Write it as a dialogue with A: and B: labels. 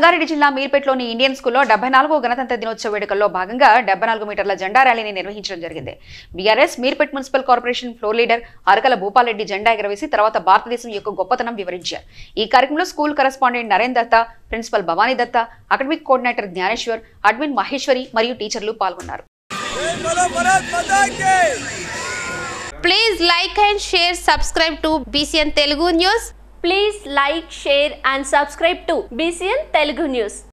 A: సంగారెడ్డి జిల్లా మీర్పేటలోని ఇండియన్ స్కూల్లో డెబ్బై నాలుగో గణతంత్ర దినోత్సవ వేడుకల్లో భాగంగా డెబ్బై నాలుగు మీటర్ల జెండా ర్యాలీని నిర్వహించడం జరిగింది BRS Meerpet municipal corporation floor leader Arakala Bhupala Reddy జెండా ఎగరవేసి తర్వాత భారతదేశం యొక్క గొప్పతనం వివరించారు ఈ కార్యక్రమంలో school correspondent Naren Datta principal Bhavani Datta academic coordinator Gnaneshwar admin Maheshwari మరియు టీచర్లు పాల్గొన్నారు
B: बोलो भारत माता की
C: Please like and share, subscribe to BCN Telugu News.
D: Please like, share and subscribe to BCN Telugu News.